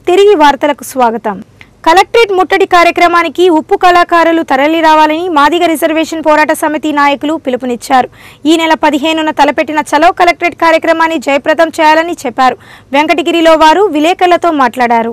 తిరిగి వార్తలకు స్వాగతం కలెక్టరేట్ ముట్టడి కార్యక్రమానికి ఉప్పు కళాకారులు తరలి రావాలని మాదిగ రిజర్వేషన్ పోరాట సమితి నాయకులు పిలుపునిచ్చారు ఈ నెల పదిహేనున తలపెట్టిన చలో కలెక్టరేట్ కార్యక్రమాన్ని జయప్రదం చేయాలని చెప్పారు వెంకటగిరిలో వారు విలేకరులతో మాట్లాడారు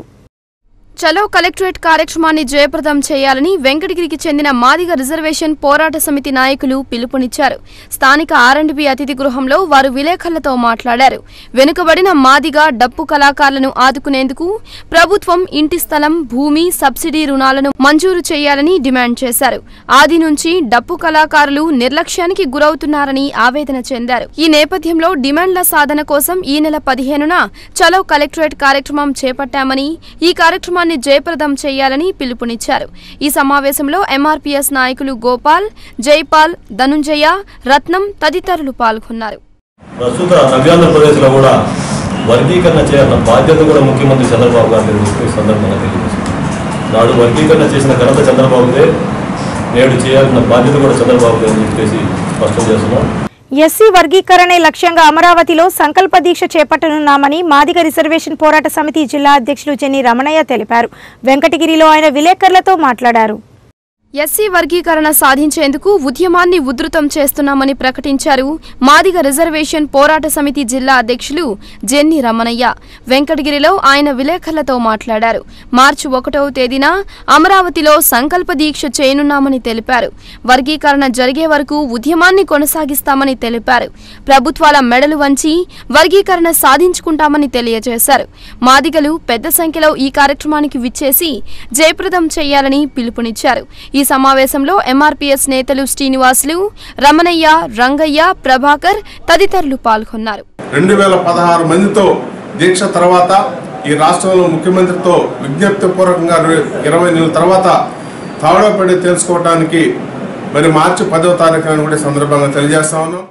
చలో కలెక్టరేట్ కార్యక్రమాన్ని జయప్రదం చేయాలని వెంకటగిరికి చెందిన మాదిగ రిజర్వేషన్ పోరాట సమితి నాయకులు పిలుపునిచ్చారు స్థానిక ఆర్ఎండ్బి అతిథి గృహంలో వారు విలేకరులతో మాట్లాడారు వెనుకబడిన మాదిగ డప్పు కళాకారులను ఆదుకునేందుకు ప్రభుత్వం ఇంటి స్థలం భూమి సబ్సిడీ రుణాలను మంజూరు చేయాలని డిమాండ్ చేశారు ఆది నుంచి డప్పు కళాకారులు నిర్లక్ష్యానికి గురవుతున్నారని ఆవేదన చెందారు ఈ నేపథ్యంలో డిమాండ్ల సాధన కోసం ఈ నెల పదిహేనున చలో కలెక్టరేట్ కార్యక్రమం చేపట్టామని ఈ కార్యక్రమాన్ని జయప్రదం చేయాలని పిలుపునిచ్చారు ఈ సమావేశంలో ఎంఆర్పీఎస్ నాయకులు గోపాల్ జైపాల్ ధనుంజయ రత్నం తదితరులు పాల్గొన్నారు ప్రస్తుత నవ్యాంధ్రప్రదేశ్లో కూడా వర్గీకరణ చేయాలన్న బాధ్యత కూడా ముఖ్యమంత్రి చంద్రబాబు గారి ఈ సందర్భంగా తెలియజేస్తుంది నాడు వర్గీకరణ చేసిన ఘనత చంద్రబాబుదే నేడు చేయాల్సిన బాధ్యత కూడా చంద్రబాబుదే అని చెప్పేసి స్పష్టం చేస్తున్నాం ఎస్సీ వర్గీకరణే లక్ష్యంగా అమరావతిలో సంకల్ప దీక్ష చేపట్టనున్నామని మాదిగ రిజర్వేషన్ పోరాట సమితి జిల్లా అధ్యక్షులు చెన్ని రమణయ్య తెలిపారు వెంకటగిరిలో ఆయన విలేకరులతో మాట్లాడారు ఎస్సీ వర్గీకరణ సాధించేందుకు ఉద్యమాన్ని ఉధృతం చేస్తున్నామని ప్రకటించారు మాదిగ రిజర్వేషన్ పోరాట సమితి జిల్లా అధ్యక్షులు జెన్ని రమణయ్య వెంకటగిరిలో ఆయన విలేకరులతో మాట్లాడారు మార్చి ఒకటవ తేదీన అమరావతిలో సంకల్ప దీక్ష చేయనున్నామని తెలిపారు వర్గీకరణ జరిగే వరకు ఉద్యమాన్ని కొనసాగిస్తామని తెలిపారు ప్రభుత్వాల మెడలు వంచి వర్గీకరణ సాధించుకుంటామని తెలియజేశారు మాదిగలు పెద్ద సంఖ్యలో ఈ కార్యక్రమానికి విచ్చేసి జయప్రదం చేయాలని పిలుపునిచ్చారు ఈ సమావేశంలో ఎంఆర్పీఎస్ నేతలు శ్రీనివాసులు రమణయ్య రంగయ్య ప్రభాకర్ తదితరులు పాల్గొన్నారు రెండు వేల పదహారు మందితో దీక్ష తర్వాత ఈ రాష్ట్రంలో ముఖ్యమంత్రితో విజ్ఞప్తి పూర్వకంగా ఇరవై నెలల తర్వాత తాడోపడి తెలుసుకోవడానికి మరి మార్చి పదవ తారీఖు అని కూడా ఈ సందర్భంగా తెలియజేస్తా ఉన్నాం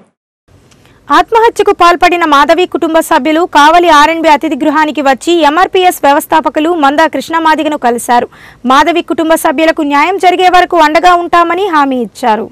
ఆత్మహత్యకు పాల్పడిన మాధవి కుటుంబ సభ్యులు కావలి ఆర్ఎన్బి అతిథి గృహానికి వచ్చి ఎంఆర్పీఎస్ వ్యవస్థాపకులు మందా కృష్ణమాదిగను కలిశారు మాధవి కుటుంబ సభ్యులకు న్యాయం జరిగే వరకు అండగా ఉంటామని హామీ ఇచ్చారు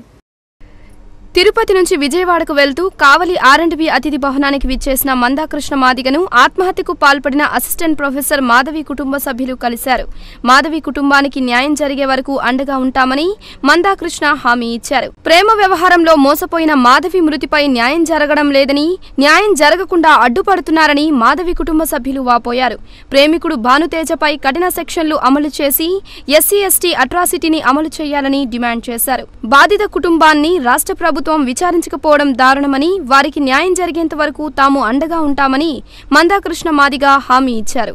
తిరుపతి నుంచి విజయవాడకు వెళ్తూ కావలి ఆర్ఎండ్బి అతిథి భవనానికి విచ్చేసిన మందాకృష్ణ మాదిగను ఆత్మహత్యకు పాల్పడిన అసిస్టెంట్ ప్రొఫెసర్ మాధవి కుటుంబ సభ్యులు కలిశారు మాధవి కుటుంబానికి న్యాయం జరిగే వరకు అండగా ఉంటామని మందాకృష్ణ హామీ ఇచ్చారు ప్రేమ వ్యవహారంలో మోసపోయిన మాధవి మృతిపై న్యాయం జరగడం లేదని న్యాయం జరగకుండా అడ్డుపడుతున్నారని మాధవి కుటుంబ సభ్యులు వాపోయారు ప్రేమికుడు భానుతేజపై కఠిన సెక్షన్లు అమలు చేసి ఎస్సీ ఎస్టీ అట్రాసిటీని అమలు చేయాలని డిమాండ్ చేశారు బాధిత కుటుంబాన్ని రాష్ట్ర ప్రభుత్వం విచారించకపోవడం దారుణమని వారికి న్యాయం జరిగేంత వరకు తాము అండగా ఉంటామని మందాకృష్ణ మాదిగా హామీ ఇచ్చారు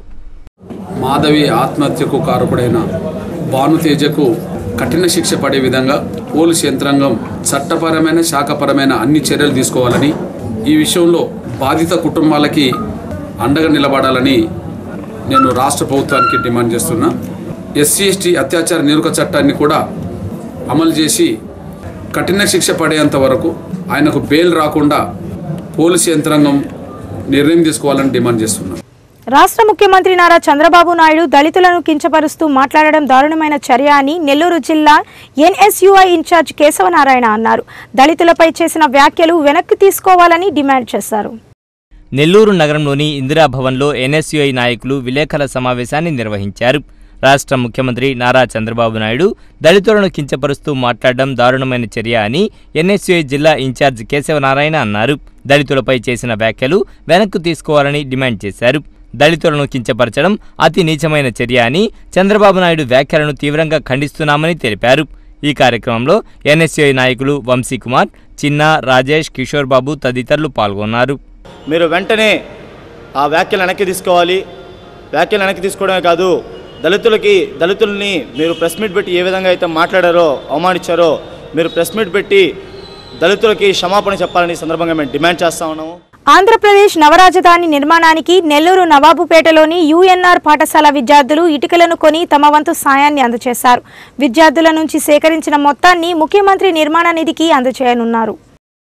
మాధవి ఆత్మహత్యకు కారకుడైన భానుతేజకు కఠిన శిక్ష పడే విధంగా పోలీస్ యంత్రాంగం చట్టపరమైన శాఖపరమైన అన్ని చర్యలు తీసుకోవాలని ఈ విషయంలో బాధిత కుటుంబాలకి అండగా నిలబడాలని నేను రాష్ట్ర ప్రభుత్వానికి డిమాండ్ చేస్తున్నా ఎస్సీ ఎస్టీ అత్యాచార నిరుక చట్టాన్ని కూడా అమలు చేసి కఠిన శిక్ష పడేంత వరకు ఆయనకు బెయిల్ రాకుండా పోలీస్ యంత్రాంగం నిర్ణయం తీసుకోవాలని డిమాండ్ చేస్తున్నాను రాష్ట్ర ముఖ్యమంత్రి నారా చంద్రబాబు నాయుడు దళితులను కించపరుస్తూ మాట్లాడడం దారుణమైన చర్య అని నెల్లూరు జిల్లా ఎన్ఎస్యుఐ ఇన్ఛార్జ్ కేశవనారాయణ అన్నారు దళితులపై చేసిన వ్యాఖ్యలు వెనక్కి తీసుకోవాలని డిమాండ్ చేశారు నెల్లూరు నగరంలోని ఇందిరాభవన్లో ఎన్ఎస్యుఐ నాయకులు విలేకరుల సమావేశాన్ని నిర్వహించారు రాష్ట్ర ముఖ్యమంత్రి నారా చంద్రబాబు నాయుడు దళితులను కించపరుస్తూ మాట్లాడడం దారుణమైన చర్య అని ఎన్ఎస్యుఐ జిల్లా ఇన్ఛార్జ్ కేశవనారాయణ అన్నారు దళితులపై చేసిన వ్యాఖ్యలు వెనక్కు తీసుకోవాలని డిమాండ్ చేశారు దళితులను కించపరచడం అతి నీచమైన చర్య అని చంద్రబాబు నాయుడు వ్యాఖ్యలను తీవ్రంగా ఖండిస్తున్నామని తెలిపారు ఈ కార్యక్రమంలో ఎన్ఎస్యుఐ నాయకులు వంశీకుమార్ చిన్న రాజేష్ కిషోర్ బాబు తదితరులు పాల్గొన్నారు మీరు వెంటనే ఆ వ్యాఖ్యలు వెనక్కి తీసుకోవాలి వ్యాఖ్యలు వెనక్కి తీసుకోవడమే కాదు దళితులకి దళితుల్ని మీరు ప్రెస్ మీట్ పెట్టి ఏ విధంగా అయితే మాట్లాడారో అవమానించారో మీరు ప్రెస్ మీట్ పెట్టి దళితులకి క్షమాపణ చెప్పాలని ఈ సందర్భంగా మేము డిమాండ్ చేస్తా ఉన్నాము ఆంధ్రప్రదేశ్ నవరాజధాని నిర్మాణానికి నెల్లూరు నవాబుపేటలోని యుఎన్ఆర్ పాఠశాల విద్యార్థులు ఇటుకలను కొని తమ వంతు సాయాన్ని అందజేశారు విద్యార్థుల నుంచి సేకరించిన మొత్తాన్ని ముఖ్యమంత్రి నిర్మాణ నిధికి అందజేయనున్నారు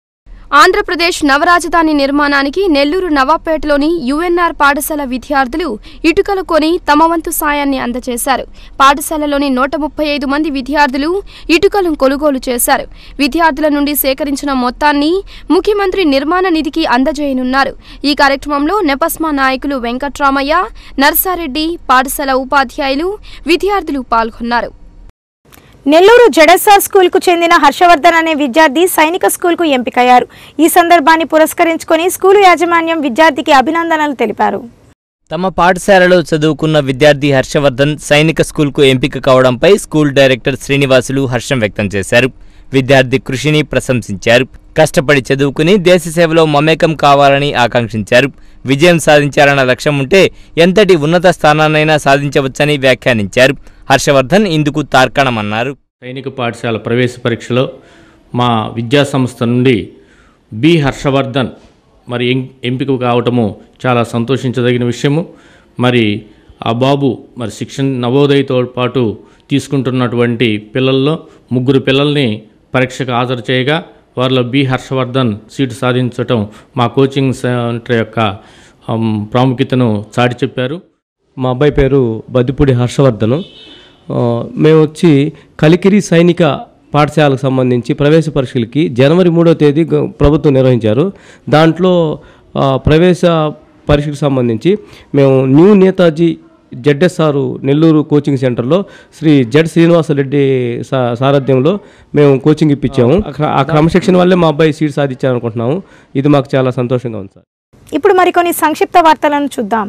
ఆంధ్రప్రదేశ్ నవరాజధాని నిర్మాణానికి నెల్లూరు నవాపేటలోని యుఎన్ఆర్ పాఠశాల విద్యార్థులు ఇటుకలు కొని తమ వంతు సాయాన్ని అందజేశారు పాఠశాలలోని నూట ముప్పై ఐదు మంది విద్యార్థులు ఇటుకలను కొనుగోలు చేశారు విద్యార్థుల నుండి సేకరించిన మొత్తాన్ని ముఖ్యమంత్రి నిర్మాణ నిధికి అందజేయనున్నారు ఈ కార్యక్రమంలో నెపస్మా నాయకులు వెంకట్రామయ్య నర్సారెడ్డి పాఠశాల ఉపాధ్యాయులు విద్యార్థులు పాల్గొన్నారు నెల్లూరు జడెస్ఆర్ స్కూల్కు చెందిన హర్షవర్ధన్ అనే విద్యార్థి సైనిక స్కూల్కు ఎంపికయ్యారు ఈ సందర్భాన్ని పురస్కరించుకొని స్కూలు యాజమాన్యం విద్యార్థికి అభినందనలు తెలిపారు తమ పాఠశాలలో చదువుకున్న విద్యార్థి హర్షవర్ధన్ సైనిక స్కూల్కు ఎంపిక కావడంపై స్కూల్ డైరెక్టర్ శ్రీనివాసులు హర్షం వ్యక్తం చేశారు విద్యార్థి కృషిని ప్రశంసించారు కష్టపడి చదువుకుని దేశ సేవలో మమేకం కావాలని ఆకాంక్షించారు విజయం సాధించాలన్న లక్ష్యం ఉంటే ఎంతటి ఉన్నత స్థానాన్నైనా సాధించవచ్చని వ్యాఖ్యానించారు హర్షవర్ధన్ ఇందుకు తార్కాణమన్నారు సైనిక పాఠశాల ప్రవేశ పరీక్షలో మా విద్యా సంస్థ నుండి బి హర్షవర్ధన్ మరి ఎం- ఎంపిక కావటము చాలా సంతోషించదగిన విషయము మరి ఆ బాబు మరి శిక్షణ నవోదయతో పాటు తీసుకుంటున్నటువంటి పిల్లల్లో ముగ్గురు పిల్లల్ని పరీక్షకు హాజరు చేయగా వారిలో బి హర్షవర్ధన్ సీటు సాధించటం మా కోచింగ్ సెంటర్ యొక్క ఆమ్, ప్రాముఖ్యతను చాటి చెప్పారు మా అబ్బాయి పేరు బద్దిపూడి హర్షవర్ధను ఆ, మేము వచ్చి కలికిరి సైనిక పాఠశాలకు సంబంధించి ప్రవేశ పరీక్షలకి జనవరి మూడో తేదీ గ- ప్రభుత్వం నిర్వహించారు దాంట్లో ఆ, ప్రవేశ పరీక్షకు సంబంధించి మేము new Netaji ZSR Nellore coaching సెంటర్లో శ్రీ జెడ్ శ్రీనివాసరెడ్డి సా- సారథ్యంలో మేము కోచింగ్ ఇప్పించాము ఆ క్ర- ఆ క్రమశిక్షణ వల్లే మా అబ్బాయి సీట్ సాధించాలనుకుంటున్నాము ఇది మాకు చాలా సంతోషంగా ఉంది సార్ ఇప్పుడు మరికొన్ని సంక్షిప్త వార్తలను చూద్దాం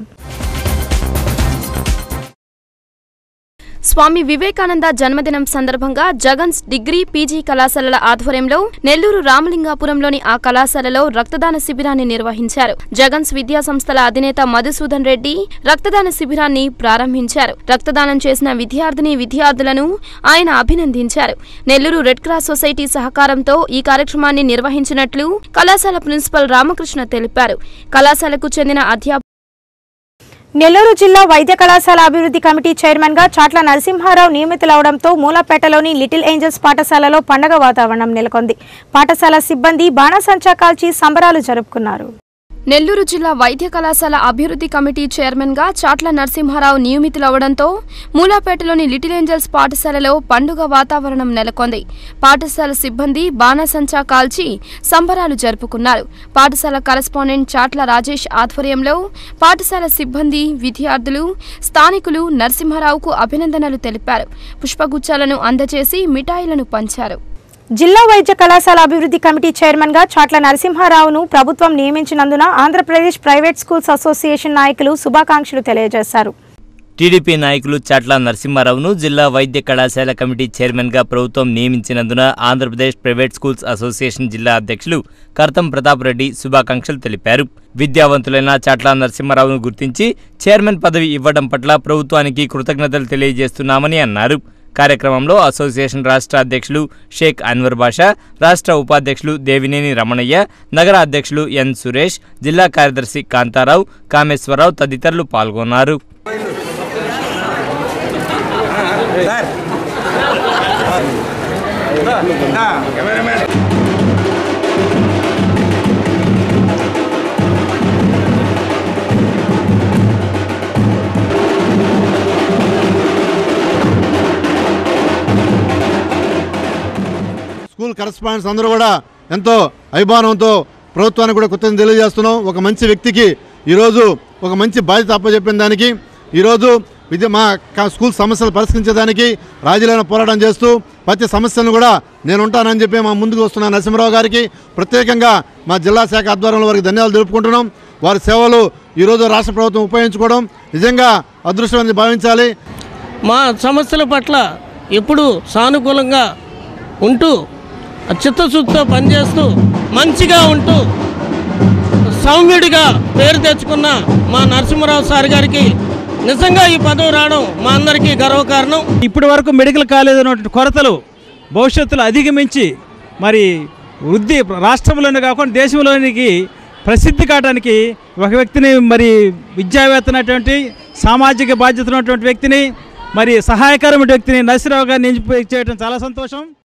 స్వామి వివేకానంద జన్మదినం సందర్భంగా జగన్స్ డిగ్రీ పీజీ కళాశాలల ఆధ్వర్యంలో నెల్లూరు రామలింగాపురంలోని ఆ కళాశాలలో రక్తదాన శిబిరాన్ని నిర్వహించారు జగన్స్ విద్యా సంస్థల అధినేత మధుసూదన్ రెడ్డి రక్తదాన శిబిరాన్ని ప్రారంభించారు రక్తదానం చేసిన విద్యార్థిని విద్యార్థులను ఆయన అభినందించారు నెల్లూరు రెడ్ క్రాస్ సొసైటీ సహకారంతో ఈ కార్యక్రమాన్ని నిర్వహించినట్లు కళాశాల ప్రిన్సిపల్ రామకృష్ణ తెలిపారు కళాశాలకు చెందిన అధ్యాపకులు నెల్లూరు జిల్లా వైద్య కళాశాల అభివృద్ధి కమిటీ చైర్మన్ గా చాట్ల నరసింహారావు నియమితులవడంతో మూలపేటలోని లిటిల్ ఏంజల్స్ పాఠశాలలో పండగ వాతావరణం నెలకొంది పాఠశాల సిబ్బంది బాణసంచా కాల్చి సంబరాలు జరుపుకున్నారు నెల్లూరు జిల్లా వైద్య కళాశాల అభివృద్ధి కమిటీ చైర్మన్ గా చాట్ల నరసింహారావు నియమితులవడంతో మూలాపేటలోని లిటిల్ ఏంజల్స్ పాఠశాలలో పండుగ వాతావరణం నెలకొంది పాఠశాల సిబ్బంది బాణసంచా కాల్చి సంబరాలు జరుపుకున్నారు పాఠశాల కరెస్పాండెంట్ చాట్ల రాజేష్ ఆధ్వర్యంలో పాఠశాల సిబ్బంది విద్యార్థులు స్థానికులు నరసింహారావుకు అభినందనలు తెలిపారు పుష్పగుచ్చాలను అందజేసి మిఠాయిలను పంచారు జిల్లా వైద్య కళాశాల అభివృద్ధి కమిటీ చైర్మన్ గా చాట్ల నరసింహారావును ప్రభుత్వం నియమించినందున ఆంధ్రప్రదేశ్ ప్రైవేట్ స్కూల్స్ అసోసియేషన్ నాయకులు శుభాకాంక్షలు తెలియజేశారు టీడీపీ నాయకులు చాట్ల నరసింహారావును జిల్లా వైద్య కళాశాల కమిటీ చైర్మన్గా ప్రభుత్వం నియమించినందున ఆంధ్రప్రదేశ్ ప్రైవేట్ స్కూల్స్ అసోసియేషన్ జిల్లా అధ్యక్షులు కర్తం ప్రతాప్ రెడ్డి శుభాకాంక్షలు తెలిపారు విద్యావంతులైన చాట్ల నరసింహారావును గుర్తించి చైర్మన్ పదవి ఇవ్వడం పట్ల ప్రభుత్వానికి కృతజ్ఞతలు తెలియజేస్తున్నామని అన్నారు కార్యక్రమంలో అసోసియేషన్ రాష్ట్ర అధ్యక్షులు షేక్ అన్వర్ బాషా రాష్ట్ర ఉపాధ్యక్షులు దేవినేని రమణయ్య నగర అధ్యక్షులు ఎన్ సురేష్ జిల్లా కార్యదర్శి కాంతారావు కామేశ్వరరావు తదితరులు పాల్గొన్నారు స్కూల్ కరస్పాండెంట్స్ అందరూ కూడా ఎంతో అభిమానంతో ప్రభుత్వానికి కూడా కృతజ్ఞత తెలియజేస్తున్నాం ఒక మంచి వ్యక్తికి ఈరోజు ఒక మంచి బాధ్యత అప్పచెప్పిన దానికి ఈరోజు విద్య మా క- స్కూల్ సమస్యలు పరిష్కరించడానికి రాజీలైన పోరాటం చేస్తూ ప్రతి సమస్యలను కూడా నేను ఉంటానని చెప్పి మా ముందుకు వస్తున్న నరసింహరావు గారికి ప్రత్యేకంగా మా జిల్లా శాఖ ఆధ్వర్యంలో వారికి ధన్యవాదాలు తెలుపుకుంటున్నాం వారి సేవలు ఈరోజు రాష్ట్ర ప్రభుత్వం ఉపయోగించుకోవడం నిజంగా అదృష్టమని భావించాలి మా సమస్యల పట్ల ఎప్పుడు సానుకూలంగా ఉంటూ చిత్తశుద్ధితో పనిచేస్తూ మంచిగా ఉంటూ సౌమ్యుడిగా పేరు తెచ్చుకున్న మా నరసింహరావు సార్ గారికి నిజంగా ఈ పదవి రావడం మా అందరికీ గర్వకారణం ఇప్పటి వరకు మెడికల్ కాలేజ్ ఉన్నటువంటి కొరతలు భవిష్యత్తులో అధిగమించి మరి వృద్ధి రాష్ట్రంలోనే కాకుండా దేశంలోనికి ప్రసిద్ధి కావడానికి ఒక వ్యక్తిని మరి విద్యావేత్త అయినటువంటి సామాజిక బాధ్యత ఉన్నటువంటి వ్యక్తిని మరి సహాయకరమైన వ్యక్తిని నరసింహరావు గారిని ఎంపిక చేయడం చాలా సంతోషం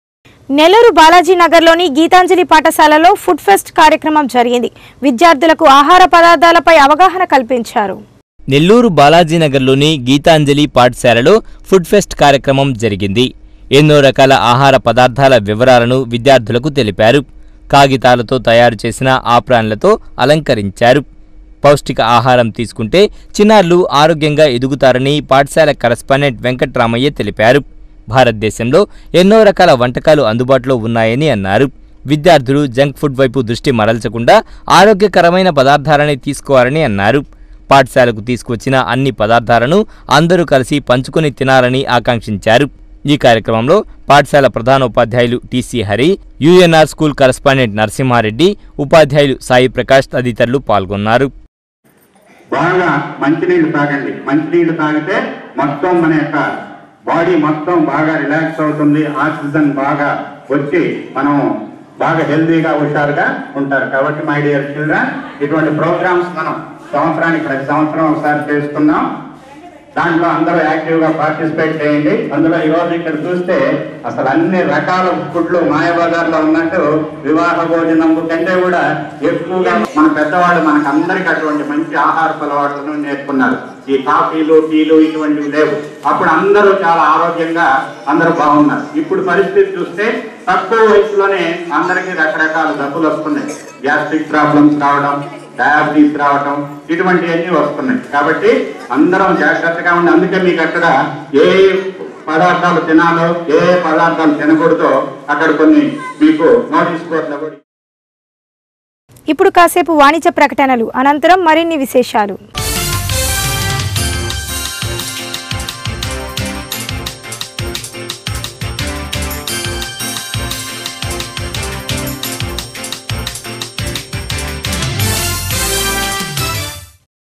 నెల్లూరు బాలాజీ నగర్లోని గీతాంజలి పాఠశాలలో ఫుడ్ ఫెస్ట్ కార్యక్రమం జరిగింది విద్యార్థులకు ఆహార పదార్థాలపై అవగాహన కల్పించారు నెల్లూరు బాలాజీనగర్లోని గీతాంజలి పాఠశాలలో ఫుడ్ ఫెస్ట్ కార్యక్రమం జరిగింది ఎన్నో రకాల ఆహార పదార్థాల వివరాలను విద్యార్థులకు తెలిపారు కాగితాలతో తయారు చేసిన ఆప్రాన్లతో అలంకరించారు పౌష్టిక ఆహారం తీసుకుంటే చిన్నారులు ఆరోగ్యంగా ఎదుగుతారని పాఠశాల కరస్పాండెంట్ వెంకట్రామయ్య తెలిపారు భారతదేశంలో ఎన్నో రకాల వంటకాలు అందుబాటులో ఉన్నాయని అన్నారు విద్యార్థులు జంక్ ఫుడ్ వైపు దృష్టి మరల్చకుండా ఆరోగ్యకరమైన పదార్థాలని తీసుకోవాలని అన్నారు పాఠశాలకు తీసుకొచ్చిన అన్ని పదార్థాలను అందరూ కలిసి పంచుకొని తినాలని ఆకాంక్షించారు ఈ కార్యక్రమంలో పాఠశాల ప్రధానోపాధ్యాయులు T C Hari U N R school correspondent Narasimha Reddy ఉపాధ్యాయులు సాయి ప్రకాష్ తదితరులు పాల్గొన్నారు బాగా మంచినీళ్ళు తాగండి మంచినీళ్ళు తాగితే మొత్తం మన యొక్క బాడీ మొత్తం బాగా రిలాక్స్ అవుతుంది ఆక్సిజన్ బాగా వచ్చి మనం బాగా హెల్తీగా హుషారుగా ఉంటారు కాబట్టి మై డియర్ చిల్డ్రన్ ఇటువంటి ప్రోగ్రామ్స్ మనం సంవత్సరానికి ప్రతి సంవత్సరం ఒకసారి చేస్తున్నాం దాంట్లో అందరూ యాక్టివ్ గా పార్టిసిపేట్ చేయండి అందులో ఈ రోజు ఇక్కడ చూస్తే అసలు అన్ని రకాల ఫుడ్లు మాయబజార్లో ఉన్నట్టు వివాహ భోజనం కంటే కూడా ఎక్కువగా మన పెద్దవాళ్ళు మనకు అందరికి అటువంటి మంచి ఆహార అలవాట్లను నేర్పున్నారు ఈ కాఫీలు టీలు ఇటువంటివి లేవు అప్పుడు అందరూ చాలా ఆరోగ్యంగా అందరూ బాగున్నారు ఇప్పుడు పరిస్థితి చూస్తే తక్కువ వయసులోనే అందరికీ రకరకాల జబ్బులు వస్తున్నాయి గ్యాస్ట్రిక్ ప్రాబ్లమ్స్ రావడం డయాబెటీస్ రావటం ఇటువంటివన్నీ వస్తున్నాయి కాబట్టి అందరం జాగ్రత్తగా ఉండి అందుకే మీకు అక్కడ ఏ పదార్థాలు తినాలో ఏ పదార్థాలు తినకూడదో అక్కడ కొన్ని మీకు నోటీస్ బోర్డులో కూడా ఇప్పుడు కాసేపు వాణిజ్య ప్రకటనలు అనంతరం మరిన్ని విశేషాలు